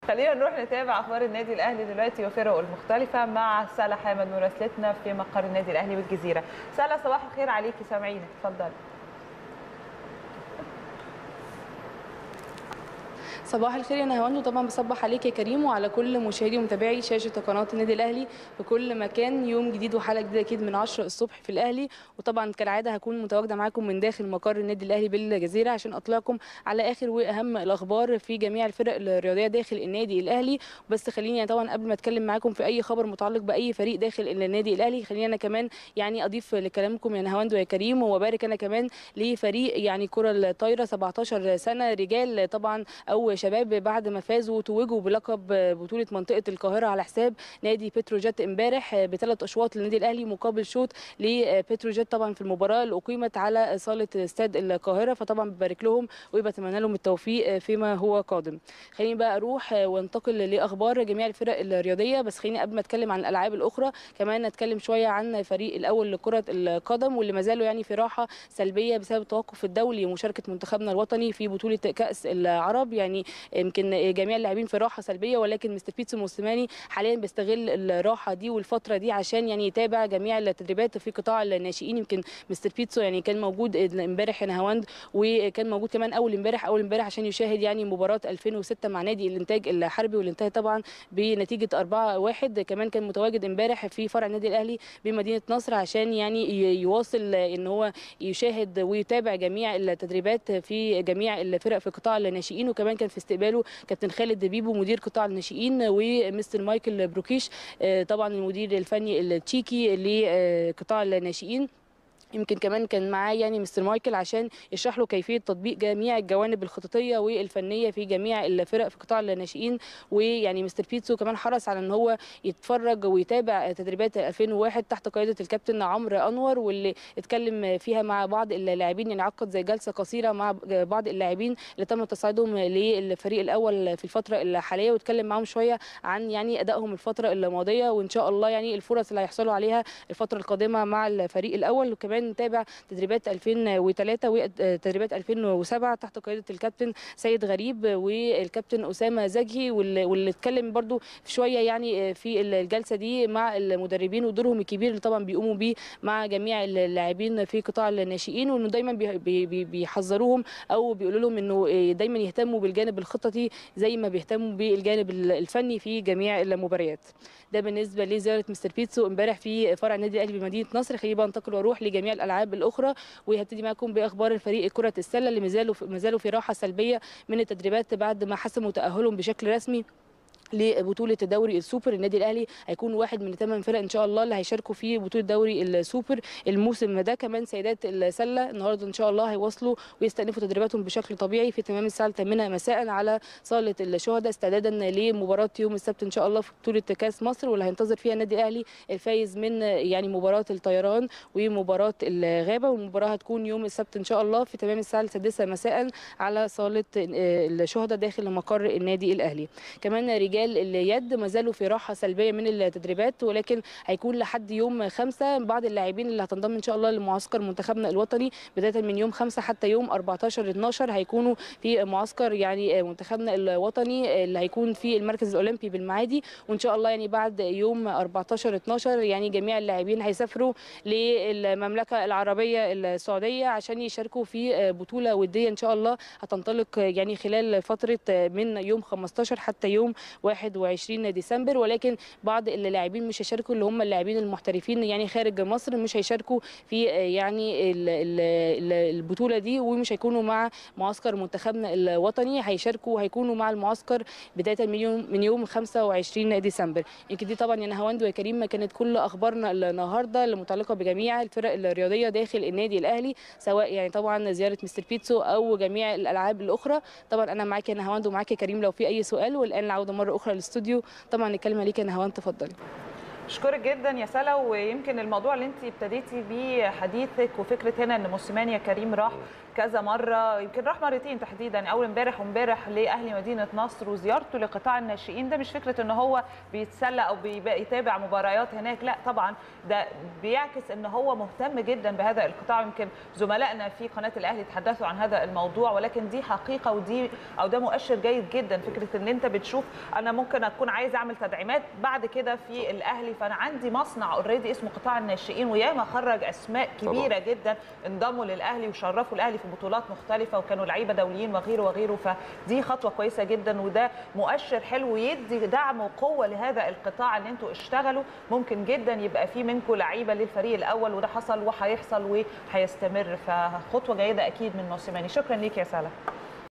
خلينا نروح نتابع اخبار النادي الاهلي دلوقتي وفرقه المختلفه مع سلا حامد مراسلتنا في مقر النادي الاهلي بالجزيره سلا صباح الخير عليكي سامعينك اتفضلي صباح الخير يا نهاوند وطبعا بصبح عليك يا كريم وعلى كل مشاهدي ومتابعي شاشه قناه النادي الاهلي في كل مكان يوم جديد وحلقه جديده اكيد من 10 الصبح في الاهلي وطبعا كالعاده هكون متواجده معاكم من داخل مقر النادي الاهلي بالجزيره عشان اطلعكم على اخر واهم الاخبار في جميع الفرق الرياضيه داخل النادي الاهلي بس خليني طبعا قبل ما اتكلم معاكم في اي خبر متعلق باي فريق داخل النادي الاهلي خليني انا كمان يعني اضيف لكلامكم يا نهاوند ويا كريم وبارك انا كمان لفريق يعني كره الطايره 17 سنه رجال طبعا او شباب بعد ما فازوا وتوجوا بلقب بطوله منطقه القاهره على حساب نادي بتروجيت امبارح بثلاث اشواط للنادي الاهلي مقابل شوط لبتروجيت طبعا في المباراه اللي اقيمت على صاله استاد القاهره فطبعا ببارك لهم وبتمنى لهم التوفيق فيما هو قادم خليني بقى اروح وانتقل لاخبار جميع الفرق الرياضيه بس خليني قبل ما اتكلم عن الالعاب الاخرى كمان اتكلم شويه عن فريق الاول لكره القدم واللي ما زالوا يعني في راحه سلبيه بسبب التوقف الدولي ومشاركه منتخبنا الوطني في بطوله كاس العرب يعني يمكن جميع اللاعبين في راحه سلبيه ولكن مستر بيتسو موسيماني حاليا بيستغل الراحه دي والفتره دي عشان يعني يتابع جميع التدريبات في قطاع الناشئين يمكن مستر بيتسو يعني كان موجود امبارح يا نهاوند وكان موجود كمان اول امبارح اول امبارح عشان يشاهد يعني مباراه 2006 مع نادي الانتاج الحربي واللي انتهت طبعا بنتيجه 4-1 كمان كان متواجد امبارح في فرع النادي الاهلي بمدينه نصر عشان يعني يواصل ان هو يشاهد ويتابع جميع التدريبات في جميع الفرق في قطاع الناشئين وكمان كان في استقباله كابتن خالد بيبو مدير قطاع الناشئين ومستر مايكل بروكيش طبعا المدير الفني التشيكي لقطاع الناشئين يمكن كمان كان معاه يعني مستر مايكل عشان يشرح له كيفيه تطبيق جميع الجوانب الخططيه والفنيه في جميع الفرق في قطاع الناشئين ويعني مستر بيتسو كمان حرص على ان هو يتفرج ويتابع تدريبات 2001 تحت قياده الكابتن عمرو انور واللي اتكلم فيها مع بعض اللاعبين يعني عقد زي جلسه قصيره مع بعض اللاعبين اللي تم تصعيدهم للفريق الاول في الفتره الحاليه واتكلم معاهم شويه عن يعني ادائهم الفتره الماضيه وان شاء الله يعني الفرص اللي هيحصلوا عليها الفتره القادمه مع الفريق الاول وكمان نتابع تدريبات 2003 وتدريبات 2007 تحت قياده الكابتن سيد غريب والكابتن اسامه زكي واللي اتكلم برده في شويه يعني في الجلسه دي مع المدربين ودورهم الكبير اللي طبعا بيقوموا بيه مع جميع اللاعبين في قطاع الناشئين وانه دايما بيحذروهم او بيقولوا لهم انه دايما يهتموا بالجانب الخططي زي ما بيهتموا بالجانب الفني في جميع المباريات ده بالنسبه لزياره مستر بيتسو امبارح في فرع النادي الاهلي بمدينه نصر خليني بقى انتقل واروح لجميع الالعاب الاخرى وهبتدي معاكم باخبار الفريق كره السله اللي مازالوا ما زالوا في راحه سلبيه من التدريبات بعد ما حسموا تاهلهم بشكل رسمي لبطوله دوري السوبر النادي الاهلي هيكون واحد من الثمان فرق ان شاء الله اللي هيشاركوا في بطوله دوري السوبر الموسم ده كمان سيدات السله النهارده ان شاء الله هيواصلوا ويستأنفوا تدريباتهم بشكل طبيعي في تمام الساعه 8 مساء على صاله الشهداء استعدادا لمباراه يوم السبت ان شاء الله في بطوله كاس مصر واللي هينتظر فيها النادي الاهلي الفايز من يعني مباراه الطيران ومباراه الغابه والمباراه هتكون يوم السبت ان شاء الله في تمام الساعه السادسه مساء على صاله الشهداء داخل مقر النادي الاهلي كمان رجال اليد ما زالوا في راحه سلبيه من التدريبات ولكن هيكون لحد يوم خمسة بعض اللاعبين اللي هتنضم ان شاء الله لمعسكر منتخبنا الوطني بدايه من يوم خمسة حتى يوم 14 12 هيكونوا في معسكر يعني منتخبنا الوطني اللي هيكون في المركز الاولمبي بالمعادي وان شاء الله يعني بعد يوم 14 12 يعني جميع اللاعبين هيسافروا للمملكه العربيه السعوديه عشان يشاركوا في بطوله وديه ان شاء الله هتنطلق يعني خلال فتره من يوم 15 حتى يوم 21 ديسمبر ولكن بعض اللاعبين مش هيشاركوا اللي هم اللاعبين المحترفين يعني خارج مصر مش هيشاركوا في يعني ال ال البطوله دي ومش هيكونوا مع معسكر منتخبنا الوطني هيشاركوا هيكونوا مع المعسكر بدايه من يوم من يوم 25 ديسمبر يمكن دي طبعا يا نهاوند وكريم كانت كل اخبارنا النهارده المتعلقه بجميع الفرق الرياضيه داخل النادي الاهلي سواء يعني طبعا زياره مستر بيتسو او جميع الالعاب الاخرى طبعا انا معاك يا نهاوند ومعاك يا كريم لو في اي سؤال والان العوده مره اخرى للاستوديو طبعا الكلمه ليك يا نهاوند تفضلي اشكرك جدا يا سلا ويمكن الموضوع اللي انت ابتديتي بيه حديثك وفكره هنا ان موسيماني يا كريم راح كذا مره يمكن راح مرتين تحديدا اول امبارح وامبارح لاهلي مدينه نصر وزيارته لقطاع الناشئين ده مش فكره ان هو بيتسلى او بيتابع مباريات هناك لا طبعا ده بيعكس ان هو مهتم جدا بهذا القطاع يمكن زملائنا في قناه الاهلي تحدثوا عن هذا الموضوع ولكن دي حقيقه ودي او ده مؤشر جيد جدا فكره ان انت بتشوف انا ممكن اكون عايز اعمل تدعيمات بعد كده في الاهلي فانا عندي مصنع اوريدي اسمه قطاع الناشئين وياما خرج اسماء كبيره طبعا. جدا انضموا للاهلي وشرفوا الاهلي في بطولات مختلفه وكانوا لعيبه دوليين وغيره وغيره فدي خطوه كويسه جدا وده مؤشر حلو يدي دعم وقوه لهذا القطاع ان انتوا اشتغلوا ممكن جدا يبقى في منكم لعيبه للفريق الاول وده حصل وهيحصل وهيستمر فخطوه جيده اكيد من موسيماني شكرا ليك يا سلا